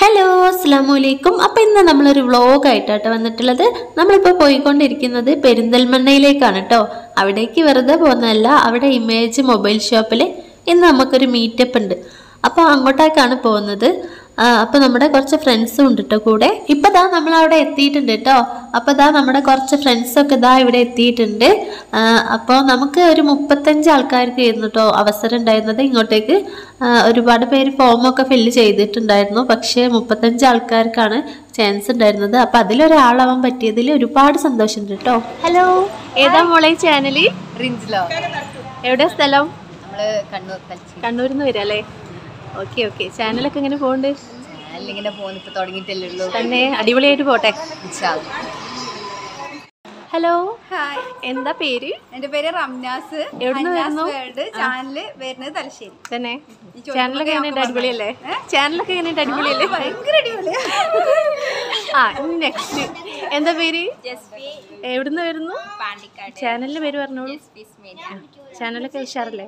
Hello അസ്സാമു അലൈക്കും അപ്പം ഇന്ന് നമ്മളൊരു വ്ളോഗായിട്ടാട്ടോ വന്നിട്ടുള്ളത് നമ്മളിപ്പോൾ പോയിക്കൊണ്ടിരിക്കുന്നത് പെരിന്തൽമണ്ണയിലേക്കാണ് കേട്ടോ അവിടേക്ക് വെറുതെ പോകുന്നതല്ല അവിടെ ഇമേജ് മൊബൈൽ ഷോപ്പിൽ ഇന്ന് നമുക്കൊരു മീറ്റപ്പ് ഉണ്ട് അപ്പോൾ അങ്ങോട്ടേക്കാണ് പോകുന്നത് അപ്പോൾ നമ്മുടെ കുറച്ച് ഫ്രണ്ട്സും ഉണ്ട് കേട്ടോ കൂടെ ഇപ്പോൾ ദാ നമ്മൾ അവിടെ എത്തിയിട്ടുണ്ട് കേട്ടോ അപ്പോൾ ദാ നമ്മുടെ കുറച്ച് ഫ്രണ്ട്സൊക്കെ ദാ ഇവിടെ എത്തിയിട്ടുണ്ട് അപ്പോൾ നമുക്ക് ഒരു മുപ്പത്തഞ്ച് ആൾക്കാർക്ക് ആയിരുന്നു കേട്ടോ അവസരം ഉണ്ടായിരുന്നത് ഇങ്ങോട്ടേക്ക് ആ, ഒരുപാട് പേര് ഫോമൊക്കെ ഫില്ല് ചെയ്തിട്ടുണ്ടായിരുന്നു പക്ഷേ മുപ്പത്തഞ്ച് ആൾക്കാർക്കാണ് ചാൻസ് ഉണ്ടായിരുന്നത് അപ്പോൾ അതിലൊരാളാവാൻ പറ്റിയതിൽ ഒരുപാട് സന്തോഷമുണ്ട് കേട്ടോ ഹലോ ഏതാ മോളെ ചാനല് റിഞ്ചിലോ എവിടെ സ്ഥലം നമ്മള് കണ്ണൂർ തലച്ചി കണ്ണൂരിൽ നിന്ന് വരാം അല്ലേ ഓക്കെ ഓക്കെ ചാനലൊക്കെ എങ്ങനെ പോകുന്നുണ്ട് ചാനലിങ്ങനെ പോകുന്നു ഇപ്പൊ തുടങ്ങിയിട്ടല്ലേ ഉള്ളൂ തന്നെ അടിപൊളിയായിട്ട് പോട്ടെ ഇൻഷാ അല്ലാ. ഹലോ ഹായ് എന്താ പേര് എന്റെ പേര് റംനാസ് എവിടുന്ന് അന്നാസ് വരുന്നു? വേൾഡ് ചാനല് വരുന്നത് തലശ്ശേരി തന്നെ ചോദിക്കുമ്പോ ചാനലൊക്കെ എങ്ങനെയുണ്ട് അടിപൊളിയല്ലേ ചാനലൊക്കെ എങ്ങനെയുണ്ട് അടിപൊളിയല്ലേ ഭയങ്കര അടിപൊളിയാ ആ നെക്സ്റ്റ് എന്താ പേര് എവിടുന്ന് വരുന്നു പാണ്ടിക്കാട് ചാനലിന്റെ പേര് പറഞ്ഞോളൂ ചാനലൊക്കെ ഉഷാറല്ലേ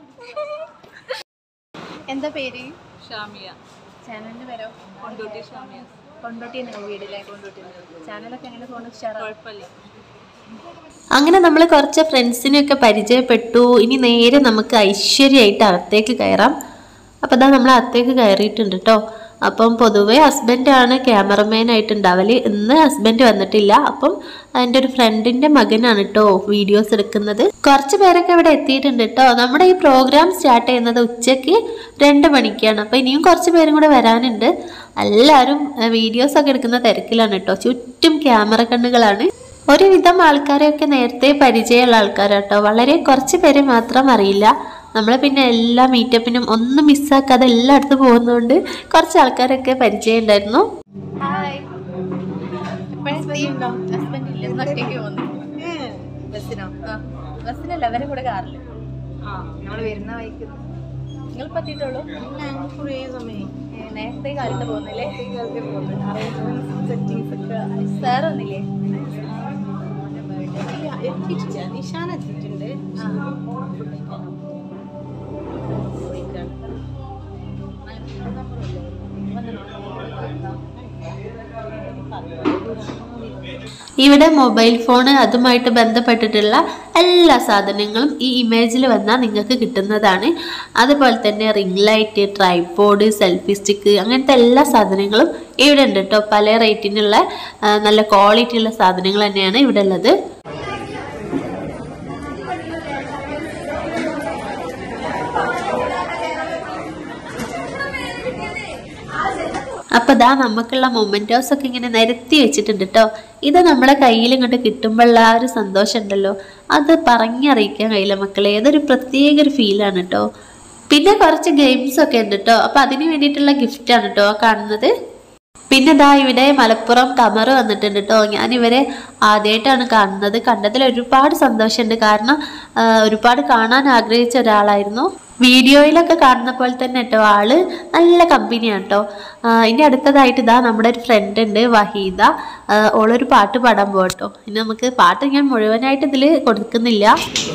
എന്താ പേര് ഷാമിയ ചാനലിന്റെ പേരോ കൊണ്ടോട്ടി ഷാമിയ കൊണ്ടോട്ടി വീടിലെ കൊണ്ടോട്ടി ചാനലൊക്കെ എങ്ങനെ പോകുന്നു ഉഷാറാ കുഴപ്പമില്ല അങ്ങനെ നമ്മൾ കുറച്ച് ഫ്രണ്ട്സിനെയൊക്കെ പരിചയപ്പെട്ടു ഇനി നേരെ നമുക്ക് ഐശ്വര്യമായിട്ട് അകത്തേക്ക് കയറാം അപ്പോൾ അതാ നമ്മൾ അകത്തേക്ക് കയറിയിട്ടുണ്ട് കേട്ടോ അപ്പം പൊതുവേ ഹസ്ബൻഡാണ് ക്യാമറമാൻ ആയിട്ടുണ്ടാവല് ഇന്ന് ഹസ്ബൻഡ് വന്നിട്ടില്ല അപ്പം എൻ്റെ ഒരു ഫ്രണ്ടിൻ്റെ മകനാണ് കേട്ടോ വീഡിയോസ് എടുക്കുന്നത് കുറച്ച് പേരൊക്കെ ഇവിടെ എത്തിയിട്ടുണ്ട് കേട്ടോ നമ്മുടെ ഈ പ്രോഗ്രാം സ്റ്റാർട്ട് ചെയ്യുന്നത് ഉച്ചയ്ക്ക് രണ്ട് മണിക്കാണ് അപ്പോൾ ഇനിയും കുറച്ച് പേരും കൂടെ വരാനുണ്ട് എല്ലാവരും വീഡിയോസ് ഒക്കെ എടുക്കുന്ന തിരക്കിലാണ് കേട്ടോ ചുറ്റും ക്യാമറ കണ്ണുകളാണ് ഒരുവിധം ആൾക്കാരെയൊക്കെ നേരത്തെ പരിചയമുള്ള ആൾക്കാരാട്ടോ വളരെ കുറച്ച് പേരെ മാത്രം അറിയില്ല നമ്മൾ പിന്നെ എല്ലാ മീറ്റപ്പിനും ഒന്നും മിസ്സാക്കാതെ എല്ലായിടത്തും പോകുന്നതുകൊണ്ട് കുറച്ച് ആൾക്കാരൊക്കെ പരിചയം ഉണ്ടായിരുന്നു ബസ്സിനോ ബസ്സിനല്ല അവരെ കൂടെ കാറിൽ ആ നമ്മള് വരുന്ന വഴിക്ക് നിങ്ങൾ പറ്റിയിട്ടുള്ളൂ നേരത്തെ കാലത്ത് പോകുന്നില്ലേ സാർ വന്നില്ലേ ഇവിടെ മൊബൈൽ ഫോൺ അതുമായിട്ട് ബന്ധപ്പെട്ടിട്ടുള്ള എല്ലാ സാധനങ്ങളും ഈ ഇമേജിൽ വന്നാൽ നിങ്ങൾക്ക് കിട്ടുന്നതാണ് അതുപോലെ തന്നെ ring light tripod selfie stick അങ്ങനത്തെ എല്ലാ സാധനങ്ങളും ഇവിടെ ഉണ്ട് കേട്ടോ പല റേറ്റിനുള്ള ആ, നല്ല ക്വാളിറ്റി ഉള്ള സാധനങ്ങൾ തന്നെയാണ് ഇവിടെ ഉള്ളത് അപ്പൊ ദാ നമുക്കുള്ള മൊമെന്റോസ് ഒക്കെ ഇങ്ങനെ നിരത്തി വെച്ചിട്ടുണ്ട് കേട്ടോ ഇത് നമ്മളെ കയ്യിൽ ഇങ്ങോട്ട് കിട്ടുമ്പോഴുള്ള ആ ഒരു സന്തോഷം ഉണ്ടല്ലോ അത് പറഞ്ഞറിയിക്കാൻ കഴിയില്ല മക്കളെ ഏതൊരു പ്രത്യേക ഒരു ഫീലാണ് കേട്ടോ പിന്നെ കുറച്ച് ഗെയിംസ് ഒക്കെ ഉണ്ട് കേട്ടോ അപ്പൊ അതിന് വേണ്ടിയിട്ടുള്ള ഗിഫ്റ്റാണ് കേട്ടോ ആ കാണുന്നത് പിന്നെ ദാ ഇവിടെ മലപ്പുറം കമറ് വന്നിട്ടുണ്ട് കേട്ടോ ഞാൻ ഇവരെ ആദ്യമായിട്ടാണ് കാണുന്നത് കണ്ടതിൽ ഒരുപാട് സന്തോഷമുണ്ട് കാരണം ആ, ഒരുപാട് കാണാൻ ആഗ്രഹിച്ച ഒരാളായിരുന്നു വീഡിയോയിലൊക്കെ കാണുന്ന പോലെ തന്നെ കേട്ടോ ആള് നല്ല കമ്പനിയാണ് കേട്ടോ ആ, ഇനി അടുത്തതായിട്ട് ഇതാ നമ്മുടെ ഒരു ഫ്രണ്ട് ഉണ്ട് വഹീദ ആ, ഓളൊരു പാട്ട് പാടാൻ പോകട്ടോ ഇനി നമുക്ക് പാട്ട് ഞാൻ മുഴുവനായിട്ട് ഇതിൽ കൊടുക്കുന്നില്ല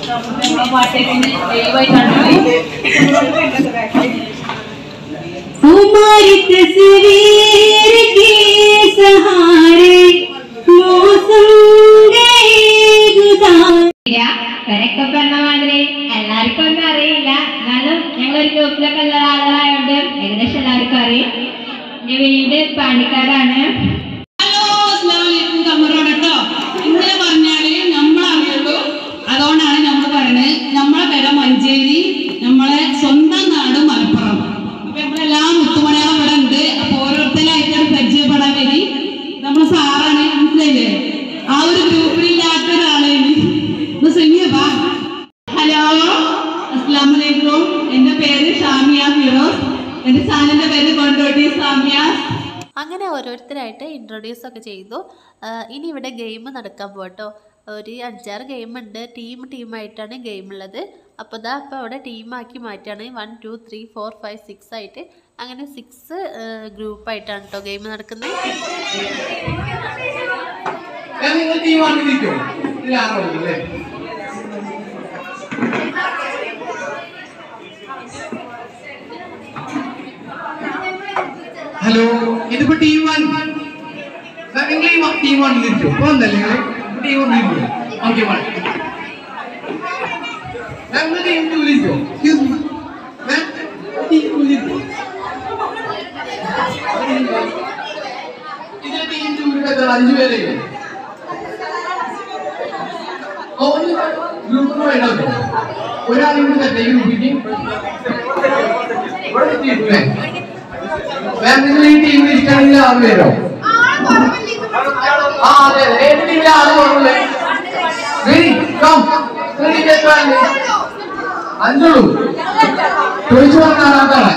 हमारी तस्वीर के सहारे मौसम गए गुजार വരക്കെ പറഞ്ഞ മാതിരി എല്ലാവർക്കും ഒന്നും അറിയില്ല എന്നാലും ഞങ്ങൾ ഒരു ഗ്രൂപ്പിലൊക്കെ ഉള്ള ആളുകളായോണ്ട് ഏകദേശം എല്ലാവർക്കും അറിയും എന്റെ വീട് പാണ്ടിക്കാടാണ് ഹലോ അസ്സലാമലൈക്കും കമറോട് കേട്ടോ ഇങ്ങനെ പറഞ്ഞാല് നമ്മളറിയുള്ളൂ അതുകൊണ്ടാണ് നമ്മൾ പറയുന്നത് നമ്മളെ പേര മഞ്ചേരി നമ്മളെ സ്വന്തം നാട് മലപ്പുറം അപ്പൊ നമ്മളെല്ലാ മുത്തുമണികളും ഇവിടെ ഉണ്ട് അപ്പൊ ഓരോരുത്തരായിട്ടാണ് പരിചയപ്പെടാൻ വേണ്ടി നമ്മളെ സാറാണ് മനസ്സിലായില്ലേ ആ ഒരു ഗ്രൂപ്പിലില്ലാത്ത ഒരാളാണ് ഒന്ന് സുനിയപ്പാ ഹലോ അസ്സലാമലൈക്കും എന്റെ പേര് ഷാമിയ ഫിറോസ് എന്റെ ചാനലിന്റെ പേര് കൊണ്ടോട്ടി സാമിയാസ് അങ്ങനെ ഓരോരുത്തരായിട്ട് ഇൻട്രൊഡ്യൂസ് ഒക്കെ ചെയ്തു ആ, ഇനി ഇവിടെ ഗെയിം നടക്കാൻ പോട്ടോ ഒരു അഞ്ചാറ് ഗെയിം ഉണ്ട് ടീം ടീമായിട്ടാണ് ഗെയിം ഉള്ളത് അപ്പോൾ ഇതാ അപ്പോൾ അവിടെ ടീമാക്കി മാറ്റാണ് one two three four five six ആയിട്ട് അങ്ങനെ സിക്സ് ഗ്രൂപ്പായിട്ടാണ് കേട്ടോ ഗെയിം നടക്കുന്നത് നിങ്ങൾ ടീം ആക്കിയിരിക്കും ഇല്ലാണോ അല്ലേ ഹലോ ഇതിപ്പോ ടീം വൺ നിങ്ങൾ ടീം വണ്ണിൽ ഇരിക്കും ഇപ്പൊ വന്നല്ലേ ടീം വണ്ണിൽ ഇരിക്കും ഓക്കെ വൺ ഞങ്ങൾ ടീം ടൂലിൽ ഇരിക്കും ടീം ടൂലിൽ ഇരിക്കും ഇതിലെ ടീം ടൂലിൽ എത്ര അഞ്ചു പേരെ ഗ്രൂപ്പ് വേണ്ടോ ഒരാളും കൂടി തന്നെ ഈ ഗ്രൂപ്പിക്ക് ഇവിടെ എത്തിയിട്ടില്ലേ മാം നിങ്ങൾ ഈ ടീമിൽ ഇരിക്കുകയാണെങ്കിൽ ആറ് പേരോ ആ അതെ അതെ ഏത് ടീമിലെ ആറ് കുറവുള്ളേ വെരി കം അഞ്ചോളൂ ചോദിച്ചു പറഞ്ഞാൽ ആൾക്കാണ്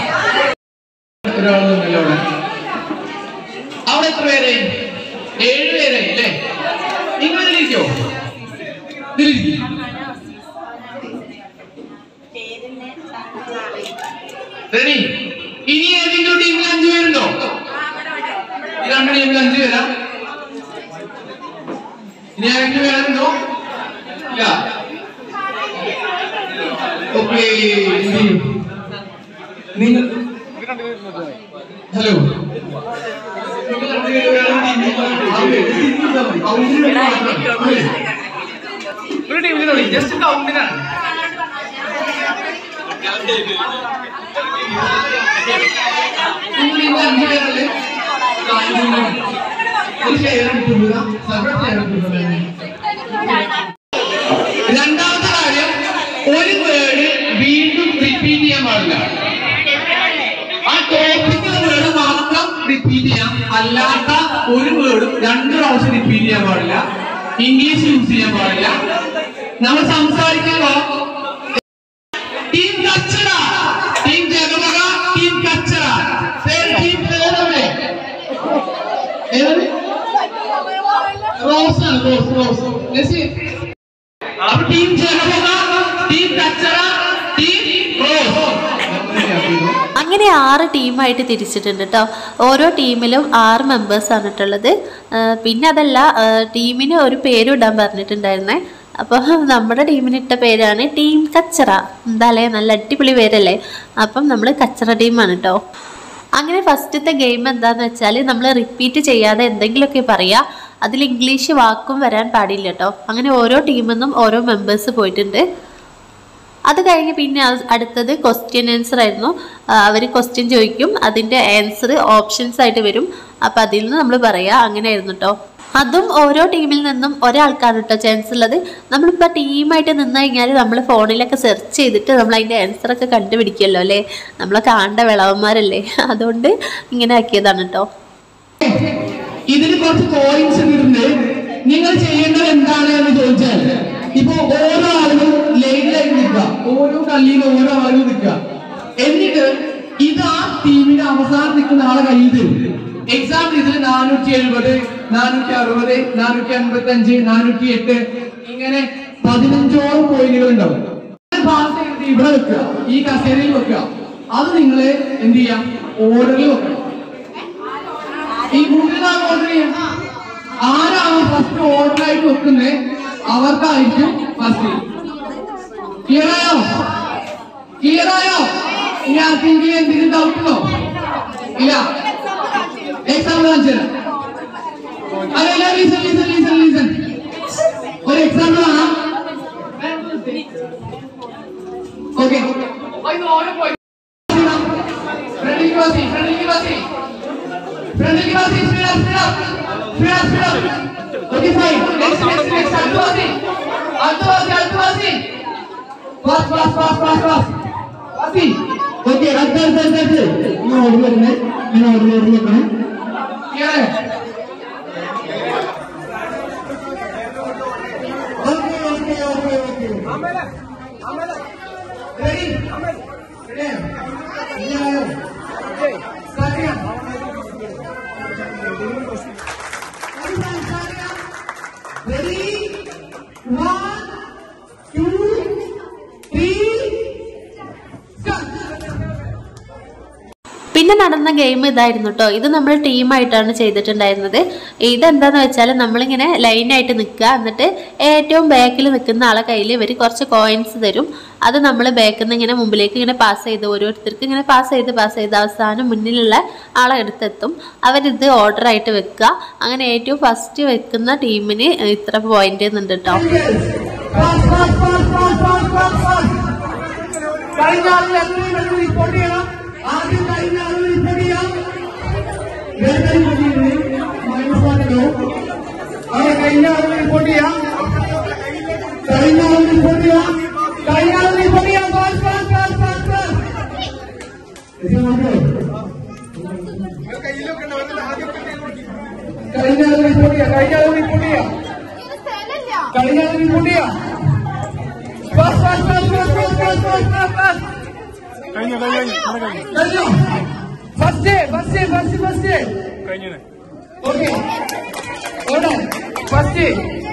ഒരാൾ തന്നല്ലോ അവിടെ അവിടെ എത്ര പേരായി ഏഴ് പേരായി അല്ലേ നിങ്ങൾ ഇതിലിരിക്കോ ഇതിലിരിക്കും റെഡി ഇനി ഏതെങ്കിലും ടീമിൽ അഞ്ചു പേരുണ്ടോ ഈ രണ്ട് ടീമിൽ അഞ്ചു പേരാ ഇനി ആരെങ്കിലും പേരുണ്ടോ ഇല്ല ഓക്കെ നിങ്ങൾ ഹലോ നിങ്ങൾ രണ്ടുപേരും വേറെ ടീമിൽ ഒരു ടീമിൽ ജസ്റ്റ് കൗണ്ടിനാണ് നിങ്ങൾ ഈ അഞ്ചു പേരല്ലേ ഒരു ഷെയർ കിട്ടുക സെപ്പറേറ്റ് ഷെയർ കിട്ടുക രണ്ടാമത്തെ കാര്യം ഒരു വേർഡ് വീണ്ടും റിപ്പീറ്റ് ചെയ്യാൻ പാടില്ല ആ ടോപ്പിക്കുള്ള വേർഡ് മാത്രം റിപ്പീറ്റ് ചെയ്യാം അല്ലാത്ത ഒരു വേർഡും രണ്ട് പ്രാവശ്യം റിപ്പീറ്റ് ചെയ്യാൻ പാടില്ല ഇംഗ്ലീഷ് യൂസ് ചെയ്യാൻ പാടില്ല നമ്മൾ സംസാരിക്കുമ്പോ ടീം കച്ചറ ടീം ജഗമക ടീം കച്ചറ പേര് ടീം പേരവിടെ ഏതാണ് റോസ് ആണ് റോസ് റോസ് നസീർ അപ്പൊ ടീം ജഗമക ടീം കച്ചറ ടീം റോസ് അങ്ങനെ ആറ് ടീമായിട്ട് തിരിച്ചിട്ടുണ്ട് കേട്ടോ ഓരോ ടീമിലും ആറ് മെമ്പേഴ്സാണ് ഇട്ടുള്ളത് ആ, പിന്നെ അതല്ല ആ, ടീമിന് ഒരു പേരും ഇടാൻ പറഞ്ഞിട്ടുണ്ടായിരുന്നേ അപ്പോൾ നമ്മുടെ ടീമിന് ഇട്ട പേരാണ് ടീം കച്ചറ എന്താല്ലേ നല്ല അടിപൊളി പേരല്ലേ അപ്പം നമ്മൾ കച്ചറ ടീമാണ് കേട്ടോ അങ്ങനെ ഫസ്റ്റത്തെ ഗെയിം എന്താന്ന് വെച്ചാൽ നമ്മൾ റിപ്പീറ്റ് ചെയ്യാതെ എന്തെങ്കിലുമൊക്കെ പറയുക അതിൽ ഇംഗ്ലീഷ് വാക്കും വരാൻ പാടില്ല കേട്ടോ അങ്ങനെ ഓരോ ടീമിൽ നിന്നും ഓരോ മെമ്പേഴ്സ് പോയിട്ടുണ്ട് അത് കഴിഞ്ഞ് പിന്നെ അ- അടുത്തത് ക്വസ്റ്റ്യൻ ആൻസർ ആയിരുന്നു അവർ ക്വസ്റ്റ്യൻ ചോദിക്കും അതിൻ്റെ ആൻസർ ഓപ്ഷൻസ് ആയിട്ട് വരും അപ്പം അതിൽ നിന്ന് നമ്മൾ പറയാം അങ്ങനെയായിരുന്നു കേട്ടോ അതും ഓരോ ടീമിൽ നിന്നും ഒരാൾക്കാണ് കേട്ടോ ചാൻസ് ഉള്ളത് നമ്മളിപ്പോൾ ടീമായിട്ട് നിന്ന് കഴിഞ്ഞാൽ നമ്മൾ ഫോണിലൊക്കെ സെർച്ച് ചെയ്തിട്ട് നമ്മൾ അതിൻ്റെ ആൻസറൊക്കെ കണ്ടുപിടിക്കുമല്ലോ അല്ലേ നമ്മളെ കാണേണ്ട വിളവന്മാരല്ലേ അതുകൊണ്ട് ഇങ്ങനെ ആക്കിയതാണ് കേട്ടോ ഇതിൽ കുറച്ച് കോയിൻസ് ഇട്ടിട്ടുണ്ട് നിങ്ങൾ ചെയ്യേണ്ടത് എന്താണ് എന്ന് ചോദിച്ചാൽ ഇപ്പൊ ഓരോ ആളുകളും ലൈനിലായിട്ട് നിൽക്കുക ഓരോ കല്ലിയിൽ ഓരോ ആളുകൾ നിൽക്കുക എന്നിട്ട് ഇത് ആ ടീമിന്റെ അവസാനം നിൽക്കുന്ന ആളെ കയ്യിൽ തരും എക്സാമ്പിൾ ഇതിൽ നാനൂറ്റി എഴുപത് നാനൂറ്റി അറുപത് നാനൂറ്റി അൻപത്തി അഞ്ച് നാനൂറ്റി എട്ട് ഇങ്ങനെ പതിനഞ്ചോളം പോയിന്റുകൾ ഉണ്ടാവും ഭാഗത്ത് എഴുതി ഇവിടെ വെക്കുക ഈ കസേരയിൽ വെക്കുക അത് നിങ്ങൾ എന്ത് ചെയ്യാം ഓർഡറിൽ വെക്കണം ഈ മൂന്നിനാം ഓർഡർ ചെയ്യാം ആരാണ് ഫസ്റ്റ് ഓർഡർ ആയിട്ട് വെക്കുന്നത് അവർക്കായിരിക്കും ഫസ്റ്റ് ക്ലിയർ ആയോ ക്ലിയർ ആയോ ഇനി ആർക്കെങ്കിലും എന്തെങ്കിലും ഡൗട്ട് ഉണ്ടോ ഇല്ല എക്സാമ്പിൾ കാണിച്ചു തരാം അതല്ല റീസൺ റീസൺ റീസൺ റീസൺ ഒരു എക്സാമ്പിൾ ആണ് ഓക്കെ ഓരോ പോയി ഫ്രണ്ടിലേക്ക് വാസി ഫ്രണ്ടിലേക്ക് വാസി ഫ്രണ്ടിലേക്ക് വാസി speed up speed up speed up speed up okay fine next next next അടുത്ത വാസി അടുത്ത വാസി അടുത്ത വാസി pass pass pass pass pass വാസി ഓക്കേ അടുത്ത അടുത്ത അടുത്ത അടുത്ത് ഇങ്ങനെ ഓടി വരുന്നേ ഇങ്ങനെ ഓടി ഓടി വെക്കണം clear okay okay okay okay ready ready ഇല്ലായോ സ്റ്റാർട്ട് ചെയ്യാം Ready? One, two, three, start. പിന്നെ നടന്ന കാണുന്ന ഗെയിം ഇതായിരുന്നു കേട്ടോ ഇത് നമ്മൾ ടീമായിട്ടാണ് ചെയ്തിട്ടുണ്ടായിരുന്നത് ഇതെന്താന്ന് വെച്ചാൽ നമ്മളിങ്ങനെ ലൈനായിട്ട് നിൽക്കുക എന്നിട്ട് ഏറ്റവും ബാക്കിൽ നിൽക്കുന്ന ആളെ കയ്യിൽ ഇവർ കുറച്ച് കോയിൻസ് തരും അത് നമ്മൾ ബാക്കിൽ നിന്ന് ഇങ്ങനെ മുമ്പിലേക്ക് ഇങ്ങനെ പാസ് ചെയ്ത് ഓരോരുത്തർക്ക് ഇങ്ങനെ പാസ് ചെയ്ത് പാസ് ചെയ്ത് അവസാനം മുന്നിലുള്ള ആളെ അടുത്തെത്തും അവരിത് ഓർഡർ ആയിട്ട് വെക്കുക അങ്ങനെ ഏറ്റവും ഫസ്റ്റ് വെക്കുന്ന ടീമിന് ഇത്ര പോയിന്റ് എന്നുണ്ട് കേട്ടോ Fast, fast, fast, fast, fast, fast, fast. കഴിഞ്ഞ ആളിൽ എത്രയും പെട്ടെന്ന് റിപ്പോർട്ട് ചെയ്യണം ആദ്യം കഴിഞ്ഞ ആൾ റിപ്പോർട്ട് ചെയ്യാം വേഗം മൈനസ് ആക്കണോ അങ്ങനെ കഴിഞ്ഞ ആൾ റിപ്പോർട്ട് ചെയ്യാം കഴിഞ്ഞ ആൾ റിപ്പോർട്ട് ചെയ്യാം കഴിഞ്ഞ ആൾ റിപ്പോർട്ട് ചെയ്യാം fast fast fast fast fast ഇത് നോക്കൂ കഴിഞ്ഞ ആൾ റിപ്പോർട്ട് ചെയ്യാം കഴിഞ്ഞ ആൾ റിപ്പോർട്ട് ചെയ്യാം കഴിഞ്ഞ ആൾ റിപ്പോർട്ട് ചെയ്യാം fast fast fast fast fast fast fast കഴിഞ്ഞു കഴിഞ്ഞു കഴിഞ്ഞു കഴിഞ്ഞോ ഫസ്റ്റ് ഫസ്റ്റ് ഫസ്റ്റ് ഫസ്റ്റ് കഴിഞ്ഞു ഓക്കെ ഓടെ ഫസ്റ്റ്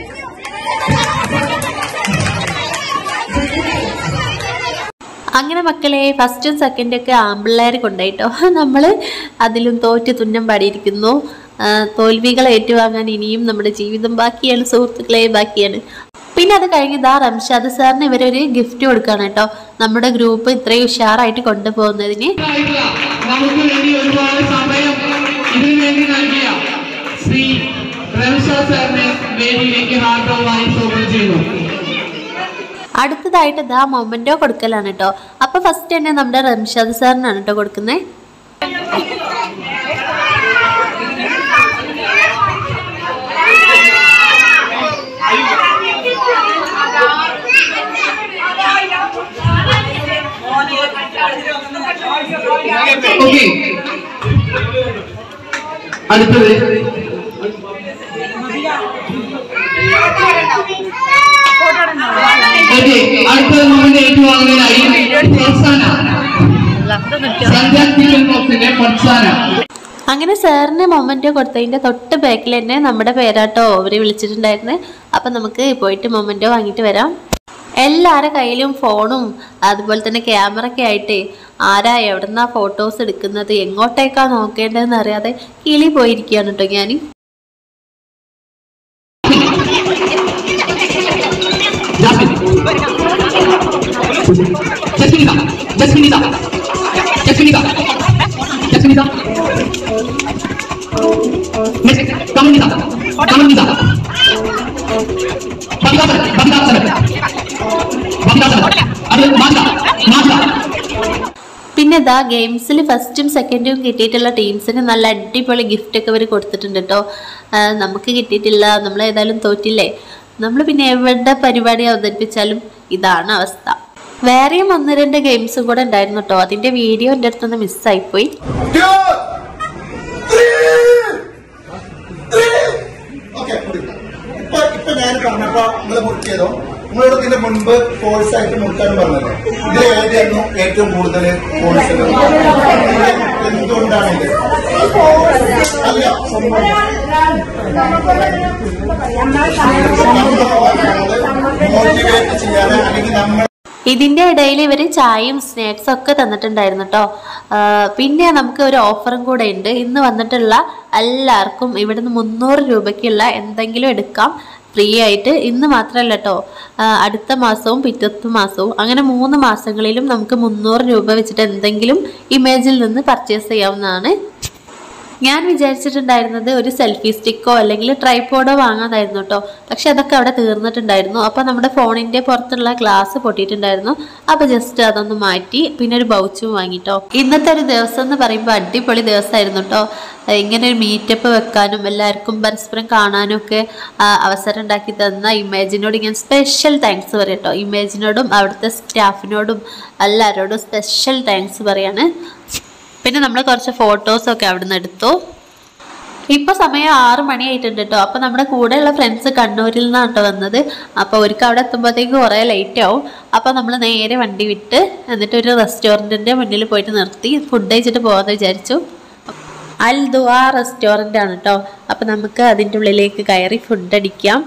അങ്ങനെ മക്കളെ ഫസ്റ്റും സെക്കൻഡും ഒക്കെ ആമ്പിള്ളേർ കൊണ്ടായിട്ടോ നമ്മൾ അതിലും തോറ്റ് തുന്നം പാടിയിരിക്കുന്നു ആ, തോൽവികൾ ഏറ്റുവാങ്ങാൻ ഇനിയും നമ്മുടെ ജീവിതം ബാക്കിയാണ് സുഹൃത്തുക്കളെ ബാക്കിയാണ് പിന്നെ അത് കഴിഞ്ഞ് ദാ റംഷാദ് സാറിന് ഇവരൊരു ഗിഫ്റ്റ് കൊടുക്കുകയാണ് കേട്ടോ നമ്മുടെ ഗ്രൂപ്പ് ഇത്രയും ഉഷാറായിട്ട് കൊണ്ടുപോകുന്നതിന് ആയിട്ടുള്ള നമുക്ക് വേണ്ടി ഒരുപാട് സമയം ഇതിനു വേണ്ടി നൽകിയ ശ്രീ രവിശാ സാറിനെ വേദിയിലേക്ക് ഹാർദവമായി സ്വാഗതം ചെയ്യുന്നു അടുത്തതായിട്ട് ദാ മൊമെന്റോ കൊടുക്കലാണ് കേട്ടോ അപ്പൊ ഫസ്റ്റ് തന്നെ നമ്മുടെ റംഷാദ് സാറിനാണ് കേട്ടോ കൊടുക്കുന്നത് ഓക്കെ അടുത്തത് ഓക്കെ അടുത്ത മൊമെന്റ് ഏറ്റുവാങ്ങുന്നതിനായി ഫർസാന സന്ധ്യാത്മികൻ ബോക്സിന്റെ ഫർസാന അങ്ങനെ സാറിന് മൊമെന്റോ കൊടുത്തതിന്റെ തൊട്ട് ബാക്കിൽ തന്നെ നമ്മുടെ പേരാട്ടോ അവര് വിളിച്ചിട്ടുണ്ടായിരുന്നത് അപ്പൊ നമുക്ക് പോയിട്ട് മൊമെന്റോ വാങ്ങിയിട്ട് വരാം എല്ലാവരുടെ കയ്യിലും ഫോണും അതുപോലെ തന്നെ ക്യാമറ ഒക്കെ ആയിട്ട് ആരാ എവിടുന്നാ ഫോട്ടോസ് എടുക്കുന്നത് എങ്ങോട്ടേക്കാ നോക്കേണ്ടതെന്ന് അറിയാതെ കിളി പോയിരിക്കുകയാണ് കേട്ടോ ഞാൻ ജസ്മിനിത ജസ്മിനിത ജസ്മിനിത ജസ്മിനിത കമലിത കമലിത ബബിതാസൻ ബബിതാസൻ ബബിതാസൻ അത് മാജിക മാജിക പിന്നെ ഇതാ ഗെയിംസിൽ ഫസ്റ്റും സെക്കൻഡും കിട്ടിയിട്ടുള്ള ടീംസിന് നല്ല അടിപൊളി ഗിഫ്റ്റ് ഒക്കെ അവർ കൊടുത്തിട്ടുണ്ട് കേട്ടോ നമുക്ക് കിട്ടിയിട്ടില്ല നമ്മൾ ഏതായാലും തോറ്റില്ലേ നമ്മൾ പിന്നെ എവിടെ പരിപാടി അവതരിപ്പിച്ചാലും ഇതാണ് അവസ്ഥ വേറെയും ഒന്ന് രണ്ട് ഗെയിംസും കൂടെ ഉണ്ടായിരുന്നു കേട്ടോ അതിന്റെ വീഡിയോ എൻ്റെ അടുത്തൊന്ന് മിസ്സായിപ്പോയി ഓക്കെ ഇപ്പൊ ഇപ്പൊ ഞാൻ പറഞ്ഞപ്പോ നിങ്ങൾ മുറിക്കിയതോ നിങ്ങളോട് ഇതിന്റെ മുൻപ് കോഴ്സ് ആയിട്ട് മുറിക്കാൻ പറഞ്ഞല്ലോ ഇത് ഏതായിരുന്നു ഏറ്റവും കൂടുതൽ കോഴ്സ് എന്തുകൊണ്ടാണ് ഇത് അല്ല മോട്ടിവേറ്റ് ചെയ്യാൻ അല്ലെങ്കിൽ നമ്മൾ ഇതിന്റെ ഇടയിൽ ഇവർ ചായയും സ്നാക്സും ഒക്കെ തന്നിട്ടുണ്ടായിരുന്നു കേട്ടോ പിന്നെ നമുക്ക് ഒരു ഓഫറും കൂടെ ഉണ്ട് ഇന്ന് വന്നിട്ടുള്ള എല്ലാവർക്കും ഇവിടുന്ന് മുന്നൂറ് രൂപയ്ക്കുള്ള എന്തെങ്കിലും എടുക്കാം ഫ്രീ ആയിട്ട് ഇന്ന് മാത്രമല്ല കേട്ടോ അടുത്ത മാസവും പിറ്റത്തെ മാസവും അങ്ങനെ മൂന്ന് മാസങ്ങളിലും നമുക്ക് മുന്നൂറ് രൂപ വെച്ചിട്ട് എന്തെങ്കിലും ഇമേജിൽ നിന്ന് പർച്ചേസ് ചെയ്യാവുന്നതാണ് ഞാൻ വിചാരിച്ചിട്ടുണ്ടായിരുന്നത് ഒരു സെൽഫി സ്റ്റിക്കോ അല്ലെങ്കിൽ ട്രൈപോഡോ വാങ്ങാനായിരുന്നു കേട്ടോ പക്ഷെ അതൊക്കെ അവിടെ തീർന്നിട്ടുണ്ടായിരുന്നു അപ്പോൾ നമ്മുടെ ഫോണിന്റെ പുറത്തുള്ള ഗ്ലാസ് പൊട്ടിയിട്ടുണ്ടായിരുന്നു അപ്പോൾ ജസ്റ്റ് അതൊന്ന് മാറ്റി പിന്നെ ഒരു ബൗച്ചും വാങ്ങിട്ടോ ഇന്നത്തെ ഒരു ദിവസം എന്ന് പറയുമ്പോൾ അടിപൊളി ദിവസമായിരുന്നു കേട്ടോ ഇങ്ങനെ ഒരു മീറ്റപ്പ് വെക്കാനും എല്ലാവർക്കും പരസ്പരം കാണാനും ഒക്കെ ആ, അവസരം ഉണ്ടാക്കി തന്ന ഇമേജിനോട് ഞാൻ സ്പെഷ്യൽ താങ്ക്സ് പറയാം കേട്ടോ ഇമേജിനോടും അവിടുത്തെ സ്റ്റാഫിനോടും എല്ലാവരോടും സ്പെഷ്യൽ താങ്ക്സ് പറയാണ് പിന്നെ നമ്മൾ കുറച്ച് ഫോട്ടോസൊക്കെ അവിടെ നിന്ന് എടുത്തു ഇപ്പൊ സമയം ആറ് മണിയായിട്ടുണ്ട് കേട്ടോ അപ്പൊ നമ്മുടെ കൂടെയുള്ള ഫ്രണ്ട്സ് കണ്ണൂരിൽ നിന്നാണ് കേട്ടോ വന്നത് അപ്പൊ അവർക്ക് അവിടെ എത്തുമ്പോഴത്തേക്ക് കുറെ ലേറ്റ് ആവും അപ്പൊ നമ്മൾ നേരെ വണ്ടി വിട്ട് എന്നിട്ട് ഒരു റെസ്റ്റോറൻറ്റിന്റെ മുന്നിൽ പോയിട്ട് നിർത്തി ഫുഡ് കഴിച്ചിട്ട് പോകാമെന്ന് വിചാരിച്ചു അൽ ദുആ റെസ്റ്റോറൻ്റ് ആണ് കേട്ടോ അപ്പൊ നമുക്ക് അതിൻ്റെ ഉള്ളിലേക്ക് കയറി ഫുഡ് അടിക്കാം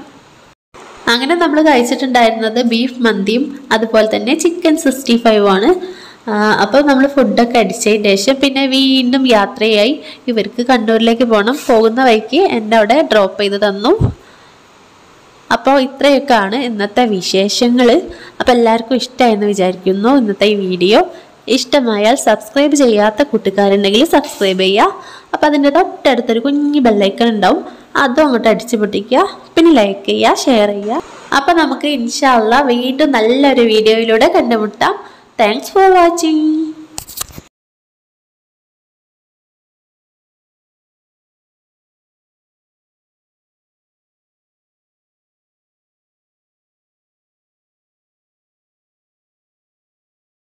അങ്ങനെ നമ്മൾ കഴിച്ചിട്ടുണ്ടായിരുന്നത് ബീഫ് മന്തിയും അതുപോലെ തന്നെ ചിക്കൻ സിക്സ്റ്റി ഫൈവ് ആണ് അപ്പോൾ നമ്മൾ ഫുഡൊക്കെ അടിച്ചതിന് ശേഷം പിന്നെ വീണ്ടും യാത്രയായി ഇവർക്ക് കണ്ണൂരിലേക്ക് പോകണം പോകുന്ന വഴിക്ക് എന്നെ അവിടെ ഡ്രോപ്പ് ചെയ്ത് തന്നു അപ്പോൾ ഇത്രയൊക്കെയാണ് ഇന്നത്തെ വിശേഷങ്ങൾ അപ്പോൾ എല്ലാവർക്കും ഇഷ്ടമായെന്ന് വിചാരിക്കുന്നു ഇന്നത്തെ ഈ വീഡിയോ ഇഷ്ടമായാൽ സബ്സ്ക്രൈബ് ചെയ്യാത്ത കൂട്ടുകാരുണ്ടെങ്കിൽ സബ്സ്ക്രൈബ് ചെയ്യുക അപ്പോൾ അതിൻ്റെ തൊട്ടടുത്തൊരു കുഞ്ഞു ബെല്ലൈക്കൺ ഉണ്ടാവും അതും അങ്ങോട്ട് അടിച്ചു പൊട്ടിക്കുക പിന്നെ ലൈക്ക് ചെയ്യുക ഷെയർ ചെയ്യുക അപ്പോൾ നമുക്ക് ഇൻഷാല്ല വീണ്ടും നല്ലൊരു വീഡിയോയിലൂടെ കണ്ടുമുട്ടാം താങ്ക്സ് ഫോർ വാച്ചിങ്